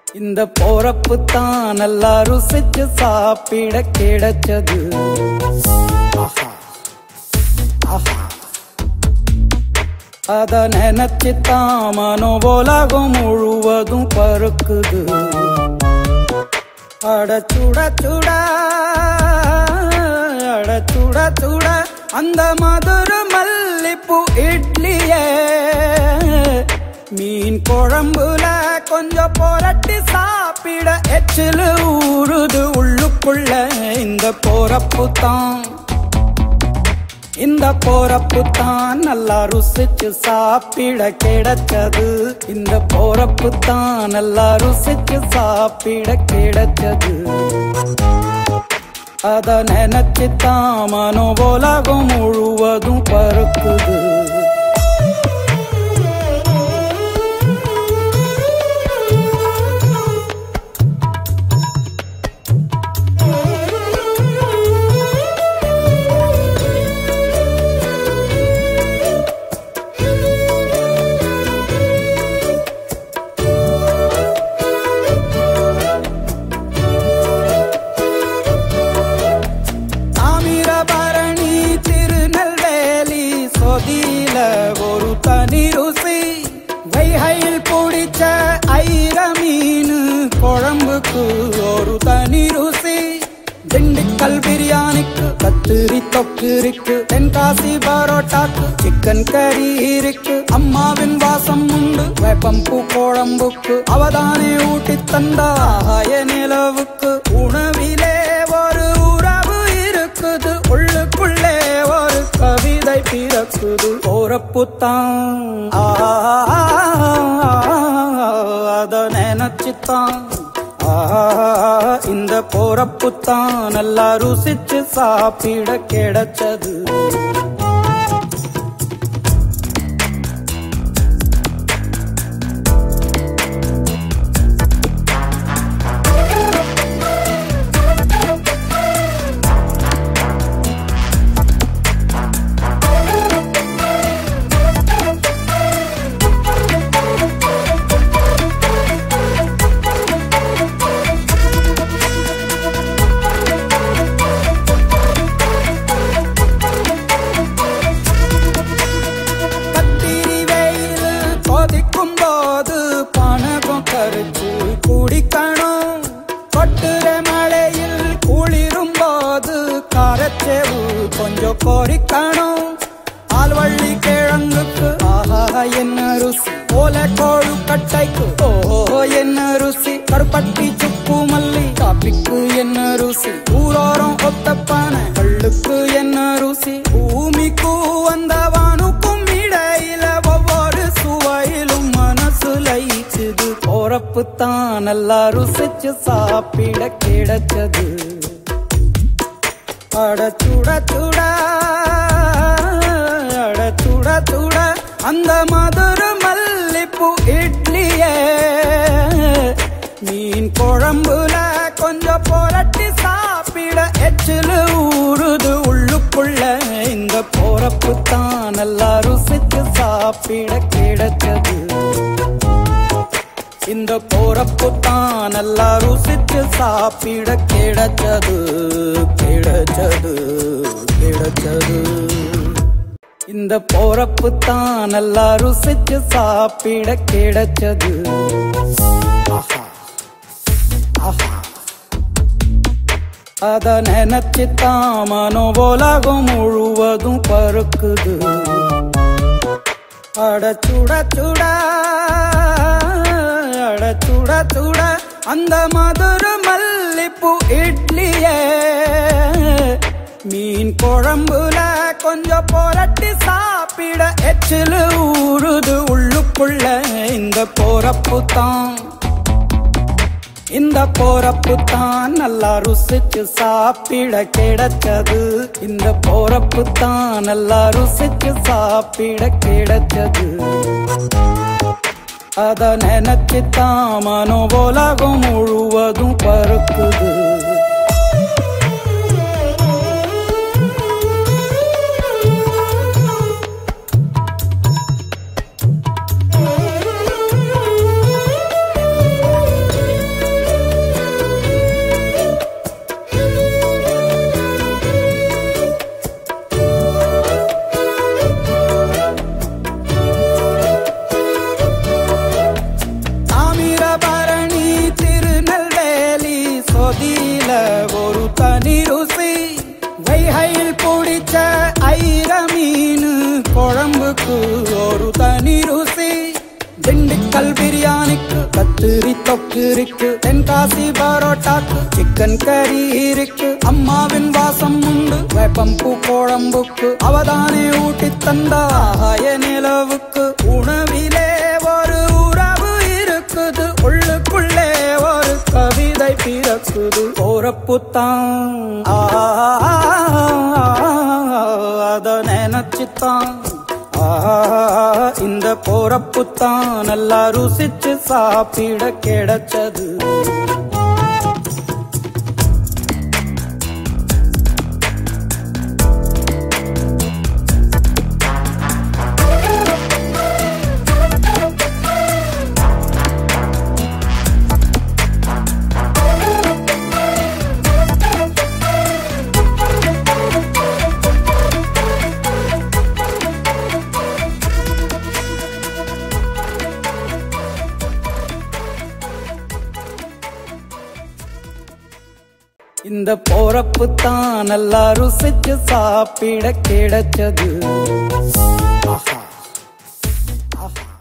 இந்த போறப்பு தான் நல்லா ருசிச்சு சாப்பிட கிடைச்சது ஆஹா ஆஹா அத நினைச்சு தான் மனோ உலகம் முழுவதும் பருக்குது அட சுட சுட அட சுட சுட அந்த மதுர மல்லிப்பூ இட்லியே மீன் குழம்புல கொஞ்சம் புரட்டி சாப்பிட எச்சிலு ஊறுது உள்ளுக்குள்ள இந்த போறப்பு தான் இந்த போறப்பு தான் நல்லா ருசிச்சு சாப்பிட கிடைச்சது இந்த போறப்பு தான் நல்லா ருசிச்சு சாப்பிட கிடைச்சது அத நினைச்சு தான் மனோ உலகம் முழுவதும் பருக்குது தாமிரபரணி திருநெல்வேலி சொதியில ஒரு தனி ருசி வைகையில் பிடிச்ச ஐர மீன் குழம்புக்கு ஒரு தனி ருசி திண்டுக்கல் பிரியாணிக்கு கத்திரி தொக்கு இருக்கு தென்காசி பரோட்டாக்கு சிக்கன் கறி இருக்கு அம்மாவின் வாசம் உண்டு வேப்பம்பூ குழம்புக்கு அவதானே ஊட்டி தந்தா ஆய நிலவுக்கு உணவிலே ஒரு உறவு இருக்குது உள்ளுக்குள்ளே ஒரு கவிதை பிறக்குது போறப்புத்தான் அத நினைச்சுத்தான் இந்த போறப்புத்தான் நல்லா ருசிச்சு சாப்பிட கிடைச்சது கத்திரி வெயில் கொதிக்கும் போது பணகம் கரைச்சு குடிக்கணும் கொட்டுற மழையில் குளிரும் போது காரச்சேவு கொஞ்சம் கொறிக்கணும் ஆல்வள்ளி கிழங்குக்கு ஆஹா என்ன ருசி ஓல கோழு கட்டைக்கு ஓஹோ என்ன ருசி கருப்பட்டி சுப்பு மல்லி காப்பிக்கு என்ன ருசி ஊரோரம் ஒத்தப்பான கள்ளுக்கு என்ன ருசி பூமிக்கு வந்தவானுக்கும் இடையில ஒவ்வொரு சுவையிலும் மனசு லயிச்சுது போறப்பு தான் நல்லா ருசிச்சு சாப்பிட கிடைச்சது அட சுட சுட அட சுட சுட அந்த மதுர மல்லிப்பூ இட்லியே மீன் குழம்புல கொஞ்சம் புரட்டி சாப்பிட எச்சிலு ஊறுது உள்ளுக்குள்ள இந்த போறப்பு தான் நல்லா ருசிச்சு சாப்பிட கிடைச்சது இந்த போறப்பு தான் நல்லா ருசிச்சு சாப்பிட கிடைச்சது கிடைச்சது கிடைச்சது இந்த போறப்பு தான் நல்லா ருசிச்சு சாப்பிட கிடைச்சது ஆஹா ஆஹா அத நினைச்சு தான் மனோ உலகம் முழுவதும் பருக்குது அட சுட சுட அட சுட சுட அந்த மதுர மல்லிப்பூ இட்லியே மீன் குழம்புல கொஞ்சம் புரட்டி சாப்பிட எச்சிலு ஊறுது உள்ளுக்குள்ள இந்த போறப்பு தான் இந்த போறப்பு தான் நல்லா ருசிச்சு சாப்பிட கிடைச்சது இந்த போறப்பு தான் நல்லா ருசிச்சு சாப்பிட கிடைச்சது அத நினைச்சு தான் மனோ உலகம் முழுவதும் பருக்குது திண்டுக்கல் பிரியாணிக்கு கத்திரி தொக்கு இருக்கு தென்காசி பரோட்டாக்கு சிக்கன் கறி இருக்கு அம்மாவின் வாசம் உண்டு வேப்பம்பூ குழம்புக்கு அவதானே ஊட்டி தந்தாய நிலவுக்கு உணவிலே ஒரு உறவு இருக்குது உள்ளுக்குள்ளே ஒரு கவிதை பிறக்குது போறப்புத்தான் அத நினைச்சுத்தான் இந்த போறப்புத்தான் நல்லா ருசிச்சு சாப்பிட கிடைச்சது இந்த போறப்பு தான் நல்லா ருசிச்சு சாப்பிட கிடைச்சது ஆஹா ஆஹா